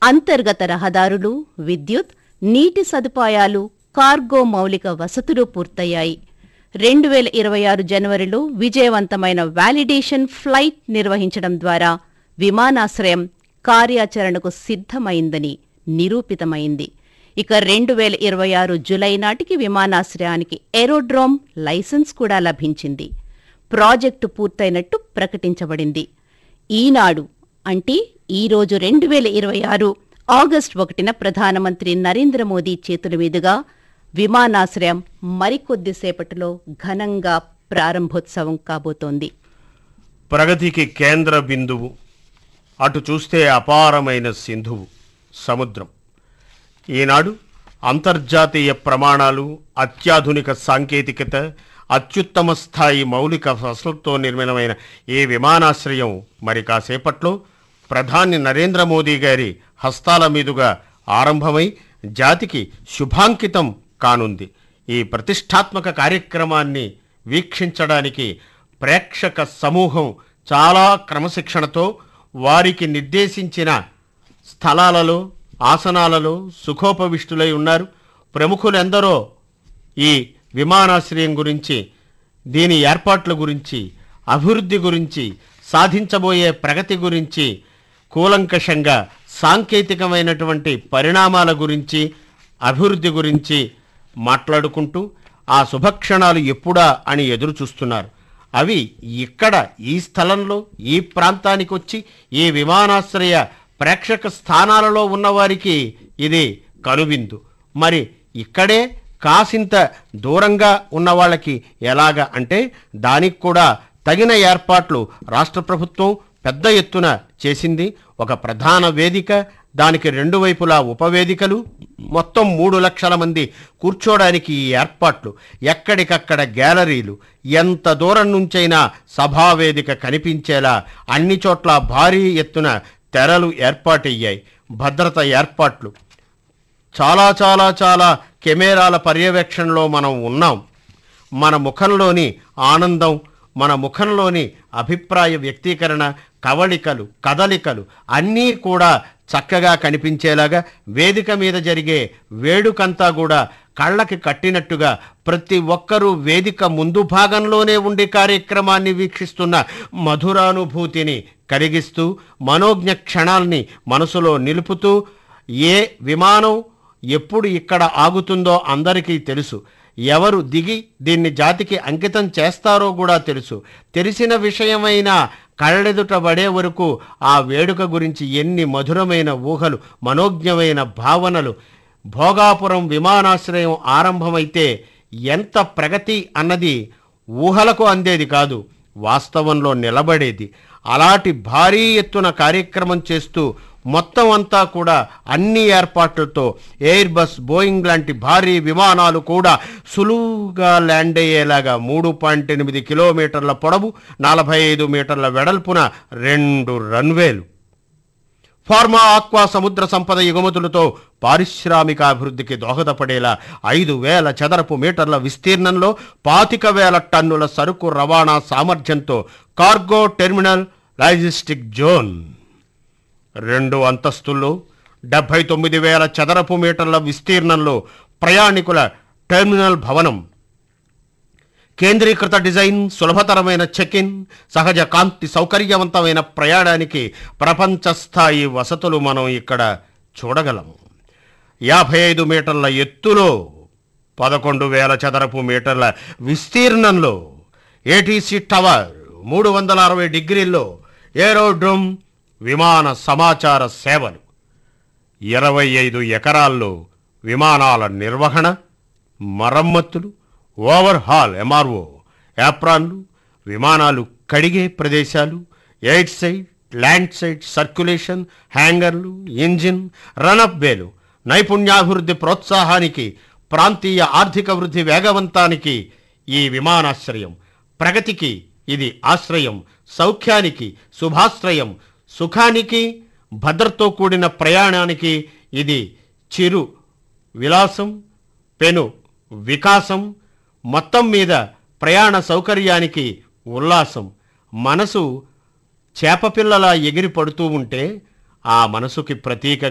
అంతర్గత రహదారులు విద్యుత్ నీటి సదుపాయాలు కార్గో మౌలిక వసతులు పూర్తయ్యాయి రెండు వేల ఇరవై ఆరు జనవరిలో విజయవంతమైన వాలిడేషన్ ఫ్లైట్ నిర్వహించడం ద్వారా విమానాశ్రయం కార్యాచరణకు సిద్ధమైందని నిరూపితమైంది ఇక రెండు వేల ఇరవై ఆరు జులై నాటికి విమానాశ్రయానికి ఏరోడ్రోమ్ లైసెన్స్ కూడా లభించింది ప్రాజెక్టు పూర్తయినట్టు ప్రకటించబడింది ఈనాడు అంటే ఈరోజు రెండు వేల ఇరవై ఆరు ఆగస్టు ఒకటిన ప్రధానమంత్రి నరేంద్ర మోదీ చేతుల మీదుగా విమానాశ్రయం మరికొద్దిసేపటిలో ఘనంగా ప్రారంభోత్సవం కాబోతోంది ప్రగతికి కేంద్ర బిందువు అటు చూస్తే అపారమైన సింధువు సముద్రం ఈనాడు అంతర్జాతీయ ప్రమాణాలు అత్యాధునిక సాంకేతికత అత్యుత్తమ స్థాయి మౌలిక వసతులతో నిర్మితమైన ఈ విమానాశ్రయం మరి కాసేపట్లో ప్రధాని నరేంద్ర మోదీ గారి హస్తాల మీదుగా ఆరంభమై జాతికి శుభాంకితం కానుంది ఈ ప్రతిష్టాత్మక కార్యక్రమాన్ని వీక్షించడానికి ప్రేక్షక సమూహం చాలా క్రమశిక్షణతో వారికి నిర్దేశించిన స్థలాలలో ఆసనాలలో సుఖోపవిష్టులై ఉన్నారు ప్రముఖులెందరో ఈ విమానాశ్రయం గురించి దీని ఏర్పాట్ల గురించి అభివృద్ధి గురించి సాధించబోయే ప్రగతి గురించి కూలంకషంగా సాంకేతికమైనటువంటి పరిణామాల గురించి అభివృద్ధి గురించి మాట్లాడుకుంటూ ఆ శుభక్షణాలు ఎప్పుడా అని ఎదురు చూస్తున్నారు అవి ఇక్కడ ఈ స్థలంలో ఈ ప్రాంతానికి వచ్చి ఈ విమానాశ్రయ ప్రేక్షక స్థానాలలో ఉన్నవారికి ఇది కనువిందు మరి ఇక్కడే కాసింత దూరంగా ఉన్న వాళ్ళకి ఎలాగా అంటే దానికి కూడా తగిన ఏర్పాట్లు రాష్ట్ర ప్రభుత్వం పెద్ద ఎత్తున చేసింది ఒక ప్రధాన వేదిక దానికి రెండు వైపులా ఉపవేదికలు మొత్తం మూడు లక్షల మంది కూర్చోడానికి ఈ ఏర్పాట్లు ఎక్కడికక్కడ గ్యాలరీలు ఎంత దూరం నుంచైనా సభావేదిక కనిపించేలా అన్ని చోట్ల భారీ ఎత్తున తెరలు ఏర్పాటయ్యాయి భద్రత ఏర్పాట్లు చాలా చాలా చాలా కెమెరాల పర్యవేక్షణలో మనం ఉన్నాం మన ముఖంలోని ఆనందం మన ముఖంలోని అభిప్రాయ వ్యక్తీకరణ కవళికలు కదలికలు అన్నీ కూడా చక్కగా కనిపించేలాగా వేదిక మీద జరిగే వేడుకంతా కూడా కళ్ళకి కట్టినట్టుగా ప్రతి ఒక్కరూ వేదిక ముందు భాగంలోనే ఉండి కార్యక్రమాన్ని వీక్షిస్తున్న మధురానుభూతిని కలిగిస్తూ మనోజ్ఞ క్షణాల్ని మనసులో నిలుపుతూ ఏ విమానం ఎప్పుడు ఇక్కడ ఆగుతుందో అందరికీ తెలుసు ఎవరు దిగి దీన్ని జాతికి అంకితం చేస్తారో కూడా తెలుసు తెలిసిన విషయమైన కళ్ళెదుట పడే వరకు ఆ వేడుక గురించి ఎన్ని మధురమైన ఊహలు మనోజ్ఞమైన భావనలు భోగాపురం విమానాశ్రయం ఆరంభమైతే ఎంత ప్రగతి అన్నది ఊహలకు అందేది కాదు వాస్తవంలో నిలబడేది అలాంటి భారీ ఎత్తున కార్యక్రమం చేస్తూ మొత్తం అంతా కూడా అన్ని ఏర్పాట్లతో ఎయిర్ బస్ బోయింగ్ లాంటి భారీ విమానాలు కూడా సులువుగా ల్యాండ్ అయ్యేలాగా మూడు పాయింట్ ఎనిమిది కిలోమీటర్ల పొడవు నలభై ఐదు మీటర్ల వెడల్పున రెండు రన్వేలు ఫార్మా ఆక్వా సముద్ర సంపద ఎగుమతులతో పారిశ్రామిక అభివృద్ధికి దోహదపడేలా ఐదు వేల చదరపు మీటర్ల విస్తీర్ణంలో పాతిక వేల టన్నుల సరుకు రవాణా సామర్థ్యంతో కార్గో టెర్మినల్ లాజిస్టిక్ జోన్ రెండు అంతస్తుల్లో డెబ్బై తొమ్మిది వేల చదరపు మీటర్ల విస్తీర్ణంలో ప్రయాణికుల టెర్మినల్ భవనం కేంద్రీకృత డిజైన్ సులభతరమైన చెక్ ఇన్ సహజ కాంతి సౌకర్యవంతమైన ప్రయాణానికి ప్రపంచ స్థాయి వసతులు మనం ఇక్కడ చూడగలం యాభై ఐదు మీటర్ల ఎత్తులో పదకొండు వేల చదరపు మీటర్ల విస్తీర్ణంలో ఏటీసీ టవర్ మూడు వందల అరవై డిగ్రీల్లో ఏరోడ్రోమ్ విమాన సమాచార సేవలు ఇరవై ఐదు ఎకరాల్లో విమానాల నిర్వహణ మరమ్మతులు ఓవర్ హాల్ ఎంఆర్ఓ యాప్రాన్లు విమానాలు కడిగే ప్రదేశాలు air side land side circulation హ్యాంగర్లు ఇంజిన్ రనప్ వేలు నైపుణ్యాభివృద్ధి ప్రోత్సాహానికి ప్రాంతీయ ఆర్థిక వృద్ధి వేగవంతానికి ఈ విమానాశ్రయం ప్రగతికి ఇది ఆశ్రయం సౌఖ్యానికి శుభాశ్రయం సుఖానికి భద్రతో కూడిన ప్రయాణానికి ఇది చిరు విలాసం పెను వికాసం మొత్తం మీద ప్రయాణ సౌకర్యానికి ఉల్లాసం మనసు చేపపిల్లలా ఎగిరి పడుతూ ఉంటే ఆ మనసుకి ప్రతీక